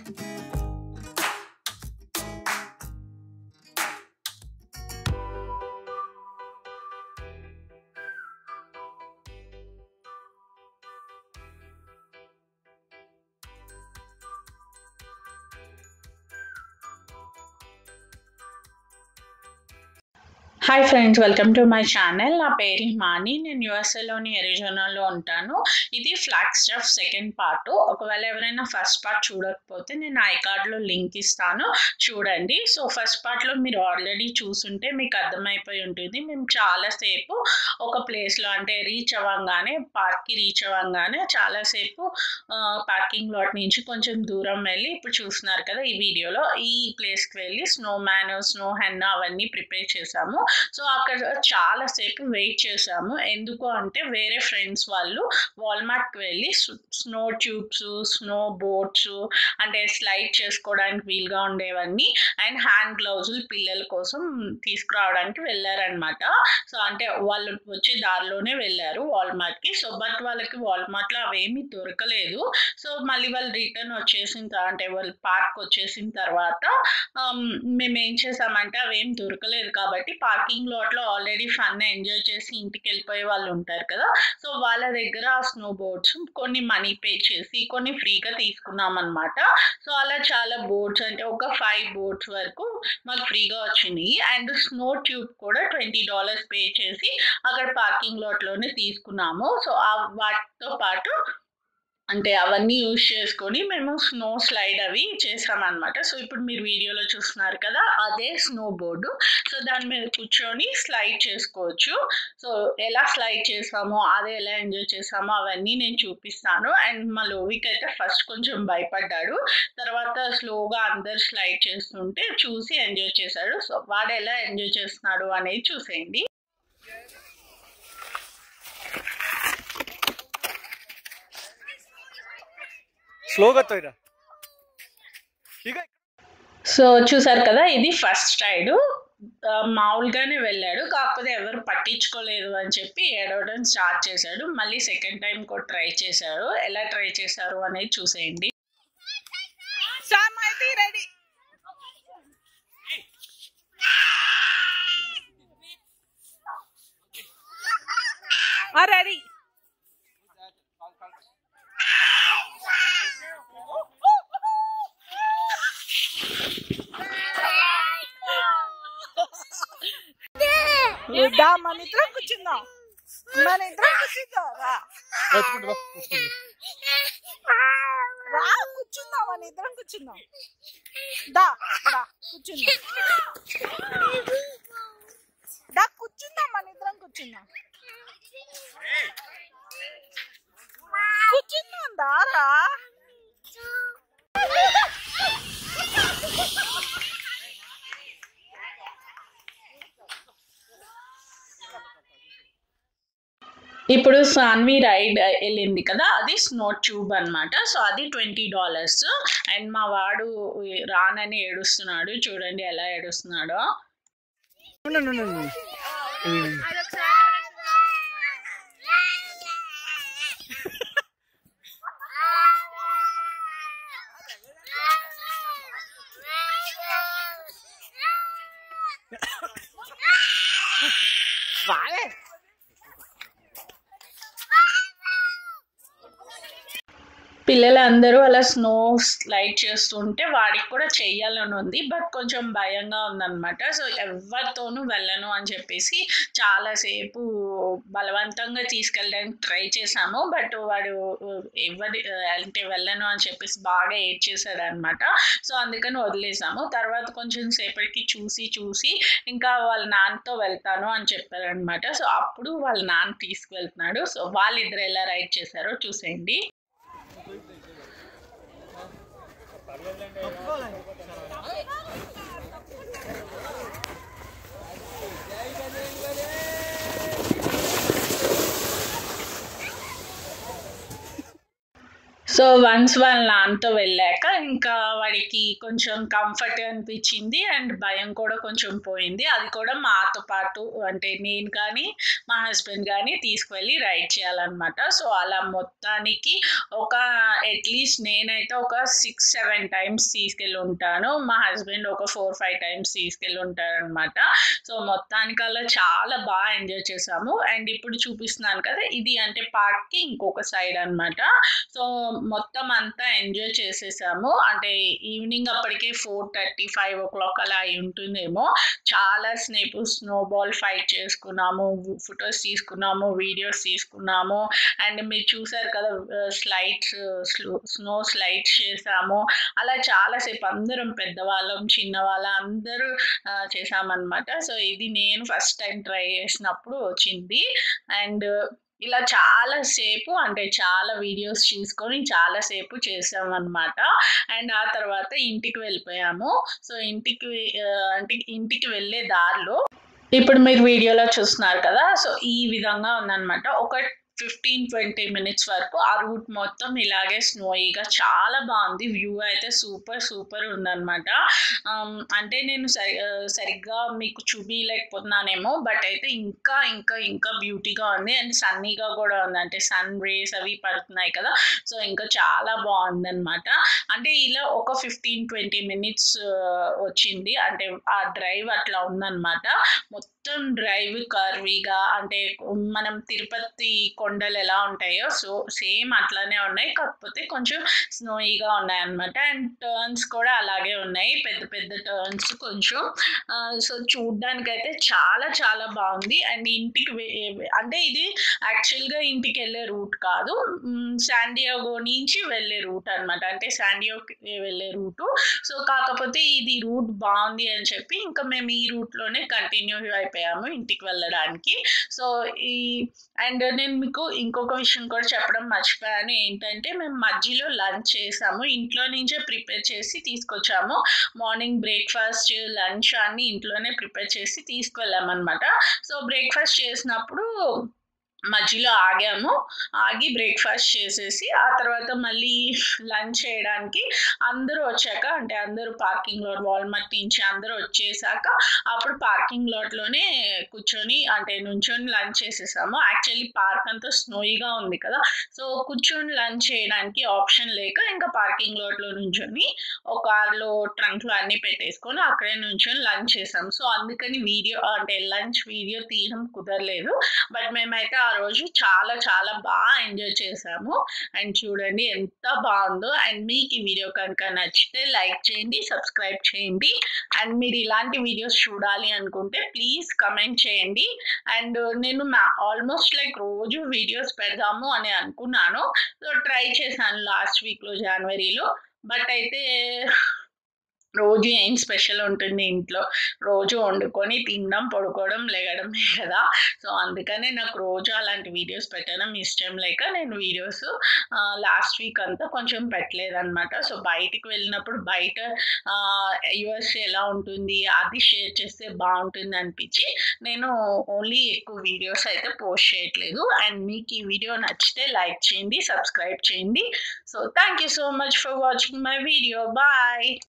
Hi friends welcome to my channel నా పేరు హిమాని నేను యూఎస్ఏలోని ఎరిజోనాలో ఉంటాను ఇది ఫ్లాగ్ స్టఫ్ సెకండ్ పార్ట్ ఒకవేళ ఎవరైనా ఫస్ట్ పార్ట్ చూడకపోతే నేను ఐ కార్డ్లో లింక్ ఇస్తాను చూడండి సో ఫస్ట్ పార్ట్లో మీరు ఆల్రెడీ చూసుంటే మీకు అర్థమైపోయి ఉంటుంది మేము చాలాసేపు ఒక ప్లేస్లో అంటే రీచ్ అవ్వగానే పార్క్కి రీచ్ అవ్వగానే చాలాసేపు పార్కింగ్ లాట్ నుంచి కొంచెం దూరం వెళ్ళి ఇప్పుడు చూస్తున్నారు కదా ఈ వీడియోలో ఈ ప్లేస్కి వెళ్ళి స్నో మ్యాన్ స్నో హెన్న అవన్నీ ప్రిపేర్ చేసాము సో అక్కడ చాలాసేపు వెయిట్ చేసాము ఎందుకు అంటే వేరే ఫ్రెండ్స్ వాళ్ళు వాల్మార్ట్కి వెళ్ళి స్నో ట్యూబ్స్ స్నో బోట్స్ అంటే స్లైడ్ చేసుకోవడానికి వీలుగా ఉండేవన్నీ అండ్ హ్యాండ్ గ్లౌజులు పిల్లల కోసం తీసుకురావడానికి వెళ్ళారనమాట సో అంటే వాళ్ళు వచ్చే దారిలోనే వెళ్ళారు వాల్మార్ట్కి సో బట్ వాళ్ళకి వాల్మార్ట్లో అవేమీ దొరకలేదు సో మళ్ళీ వాళ్ళు రిటర్న్ వచ్చేసిన తర్వాత అంటే వాళ్ళు పార్క్ వచ్చేసిన తర్వాత మేము ఏం చేసామంటే అవేం దొరకలేదు కాబట్టి పార్కింగ్ లాట్లో ఆల్రెడీ ఫన్ ఎంజాయ్ చేసి ఇంటికి వెళ్ళిపోయే వాళ్ళు ఉంటారు కదా సో వాళ్ళ దగ్గర ఆ స్నో బోట్స్ కొన్ని మనీ పే చేసి కొన్ని ఫ్రీగా తీసుకున్నాం అనమాట సో అలా చాలా బోట్స్ అంటే ఒక ఫైవ్ బోట్స్ వరకు మాకు ఫ్రీగా వచ్చినాయి అండ్ స్నో ట్యూబ్ కూడా ట్వంటీ డాలర్స్ పే చేసి అక్కడ పార్కింగ్ లాట్లోనే తీసుకున్నాము సో వాటితో పాటు అంటే అవన్నీ యూజ్ చేసుకొని మేము స్నో స్లైడ్ అవి చేసామన్నమాట సో ఇప్పుడు మీరు వీడియోలో చూస్తున్నారు కదా అదే స్నో బోర్డు సో దాని మీద కూర్చొని స్లైడ్ చేసుకోవచ్చు సో ఎలా స్లైడ్ చేసామో అదే ఎలా ఎంజాయ్ చేసామో అవన్నీ నేను చూపిస్తాను అండ్ మా లోవిక్ అయితే ఫస్ట్ కొంచెం భయపడ్డాడు తర్వాత స్లోగా అందరు స్లైడ్ చేస్తుంటే చూసి ఎంజాయ్ చేశాడు సో వాడు ఎలా ఎంజాయ్ చేస్తున్నాడు అనేది చూసేయండి స్లోగా తోయిరా ఇక సో చూసారు కదా ఇది ఫస్ట్ రైడ్ మామూలుగానే వెళ్ళాడు కాకపోతే ఎవరు పట్టించుకోలేదు అని చెప్పి ఏడవడం స్టార్ట్ చేశాడు మళ్ళీ సెకండ్ టైం కూడా ట్రై చేశాడు ఎలా ట్రై చేశారు అనేది చూసేయండి రెడీ రెడీ దా మన ఇద్దరం కూర్చుందాం మన ఇద్దరం కూర్చుందాం రా వచ్చుకుంటా వచ్చుకుంటా రా కూర్చుందాం మన ఇద్దరం కూర్చుందాం దా దా కూర్చుందాం దా కూర్చుందాం మన ఇద్దరం కూర్చుందాం కూర్చుందాం దారా ఇప్పుడు సాన్వి రైడ్ వెళ్ళింది కదా అది స్నో ట్యూబ్ అనమాట సో అది ట్వంటీ డాలర్స్ అండ్ మా వాడు రానని ఏడుస్తున్నాడు చూడండి ఎలా ఏడుస్తున్నాడో ఉండు, ఉండు, ఉండు, ఉండు. ఇది, వాడే పిల్లలందరూ అలా స్నో స్లైడ్ చేస్తుంటే వాడికి కూడా చెయ్యాలని ఉంది బట్ కొంచెం భయంగా ఉందన్నమాట సో ఎవరితోనూ వెళ్ళను అని చెప్పేసి చాలాసేపు బలవంతంగా తీసుకెళ్ళడానికి ట్రై చేశాము బట్ వాడు ఎవరి అంటే వెళ్ళను అని చెప్పేసి బాగా ఏడ్చేసాడు అనమాట సో అందుకని వదిలేసాము తర్వాత కొంచెం సేపటికి చూసి చూసి ఇంకా వాళ్ళ నాన్నతో వెళ్తాను అని చెప్పారనమాట సో అప్పుడు వాళ్ళ నాన్న తీసుకువెళ్తున్నాడు సో వాళ్ళిద్దరు ఎలా రైడ్ చేశారో చూసేయండి సో వన్స్ వాళ్ళ నాన్నతో వెళ్ళాక ఇంకా వాడికి కొంచెం కంఫర్ట్ అనిపించింది అండ్ భయం కూడా కొంచెం పోయింది అది కూడా మాతో పాటు అంటే నేను కానీ మా హస్బెండ్ కానీ తీసుకువెళ్ళి రైడ్ చేయాలన్నమాట సో అలా మొత్తానికి ఒక అట్లీస్ట్ నేనైతే ఒక సిక్స్ సెవెన్ టైమ్స్ తీసుకెళ్ళి ఉంటాను మా హస్బెండ్ ఒక ఫోర్ ఫైవ్ టైమ్స్ తీసుకెళ్ళి ఉంటారు అనమాట సో మొత్తానికి అలా చాలా బాగా ఎంజాయ్ చేసాము అండ్ ఇప్పుడు చూపిస్తున్నాను కదా ఇది అంటే పార్క్కి ఇంకొక సైడ్ అనమాట సో మొత్తం అంతా ఎంజాయ్ చేసేసాము అంటే ఈవినింగ్ అప్పటికే four thirty five o'clock అలా అయి ఉంటుందేమో చాలా స్నేపు స్నో బాల్ ఫైట్ చేసుకున్నాము ఫొటోస్ తీసుకున్నాము వీడియోస్ తీసుకున్నాము అండ్ మీరు చూసారు కదా స్లైడ్స్ స్నో స్లైడ్స్ చేసాము అలా చాలాసేపు అందరం పెద్దవాళ్ళం చిన్నవాళ్ళం అందరూ ఆ, చేసామన్నమాట సో ఇది నేను ఫస్ట్ టైం ట్రై చేసినప్పుడు వచ్చింది అండ్ ఇలా చాలా సేపు అంటే చాలా వీడియోస్ తీసుకొని చాలా సేపు చేసామన్నమాట అండ్ ఆ తర్వాత ఇంటికి వెళ్ళిపోయాము సో ఇంటికి ఆ, అంటే ఇంటికి వెళ్ళే దారిలో ఇప్పుడు మీరు వీడియోలో చూస్తున్నారు కదా సో ఈ విధంగా ఉందన్నమాట ఒక ఫిఫ్టీన్ ట్వంటీ మినిట్స్ వరకు ఆ రూట్ మొత్తం ఇలాగే స్నోయిగా చాలా బాగుంది వ్యూ అయితే సూపర్ సూపర్ ఉందన్నమాట ఆమ్, అంటే నేను సరి ఆ, సరిగ్గా మీకు చూపించలేకపోతున్నానేమో బట్ అయితే ఇంకా ఇంకా ఇంకా బ్యూటీగా ఉంది అండ్ సన్నీగా కూడా ఉంది అంటే సన్ రేస్ అవి పడుతున్నాయి కదా సో ఇంకా చాలా బాగుంది అనమాట అంటే ఇలా ఒక ఫిఫ్టీన్ ట్వంటీ మినిట్స్ వచ్చింది అంటే ఆ డ్రైవ్ అట్లా ఉందన్నమాట మొత్తం డ్రైవ్ కర్వీగా అంటే మనం తిరుపతి కొండలు ఎలా ఉంటాయో సో సేమ్ అట్లానే ఉన్నాయి కాకపోతే కొంచెం స్నోయిగా ఉన్నాయి అనమాట అండ్ టర్న్స్ కూడా అలాగే ఉన్నాయి పెద్ద పెద్ద టర్న్స్ కొంచెం సో చూడ్డానికి అయితే చాలా చాలా బాగుంది అండ్ ఇంటికి వే- అంటే ఇది యాక్చువల్గా ఇంటికి వెళ్ళే రూట్ కాదు శాండియాగో నుంచి వెళ్ళే రూట్ అనమాట అంటే శాండియోకి వెళ్ళే రూటు సో కాకపోతే ఇది రూట్ బాగుంది అని చెప్పి ఇంకా మేము ఈ రూట్లోనే కంటిన్యూ అయిపోయాము ఇంటికి వెళ్ళడానికి సో ఈ అండ్ నేను మీకు ఇంకొక విషయం కూడా చెప్పడం మర్చిపోయాను ఏంటంటే మేము మధ్యలో లంచ్ చేసాము ఇంట్లో నుంచే ప్రిపేర్ చేసి తీసుకొచ్చాము మార్నింగ్ బ్రేక్ఫాస్ట్ లంచ్ అన్ని ఇంట్లోనే ప్రిపేర్ చేసి తీసుకువెళ్ళామన్నమాట సో బ్రేక్ఫాస్ట్ చేసినప్పుడు మధ్యలో ఆగాము ఆగి బ్రేక్ఫాస్ట్ చేసేసి ఆ తర్వాత మళ్ళీ లంచ్ చేయడానికి అందరూ వచ్చాక అంటే అందరూ పార్కింగ్ లాట్ వాల్మార్ట్ నుంచి అందరూ వచ్చేసాక అప్పుడు పార్కింగ్ లాట్లోనే కూర్చొని అంటే నుంచొని లంచ్ చేసేసాము యాక్చువల్లీ పార్క్ అంతా స్నోయిగా ఉంది కదా సో కూర్చొని లంచ్ చేయడానికి ఆప్షన్ లేక ఇంకా పార్కింగ్ లాట్లో నుంచొని ఒక కార్లో ట్రంక్లో అన్నీ పెట్టేసుకొని అక్కడే నుంచొని లంచ్ చేసాం సో అందుకని వీడియో అంటే లంచ్ వీడియో తీయడం కుదరలేదు బట్ మేమైతే ఆ రోజు చాలా చాలా బాగా ఎంజాయ్ చేసాము అండ్ చూడండి ఎంత బాగుందో అండ్ మీకు ఈ వీడియో కనుక నచ్చితే లైక్ చేయండి సబ్స్క్రైబ్ చేయండి అండ్ మీరు ఇలాంటి వీడియోస్ చూడాలి అనుకుంటే ప్లీజ్ కమెంట్ చేయండి అండ్ నేను మా ఆల్మోస్ట్ లైక్ రోజు వీడియోస్ పెడదాము అని అనుకున్నాను సో ట్రై చేశాను లాస్ట్ వీక్లో జనవరిలో బట్ అయితే రోజు ఏం స్పెషల్ ఉంటుంది ఇంట్లో రోజు వండుకొని తినడం పడుకోవడం లేగడమే కదా సో అందుకనే నాకు రోజు అలాంటి వీడియోస్ పెట్టడం ఇష్టం లేక నేను వీడియోస్ లాస్ట్ వీక్ అంతా కొంచెం పెట్టలేదన్నమాట సో బయటికి వెళ్ళినప్పుడు బయట యుఎస్ ఎలా ఉంటుంది అది షేర్ చేస్తే బాగుంటుంది అనిపించి నేను ఓన్లీ ఎక్కువ వీడియోస్ అయితే పోస్ట్ చేయట్లేదు అండ్ మీకు ఈ వీడియో నచ్చితే లైక్ చేయండి సబ్స్క్రైబ్ చేయండి so thank you so much for watching my video bye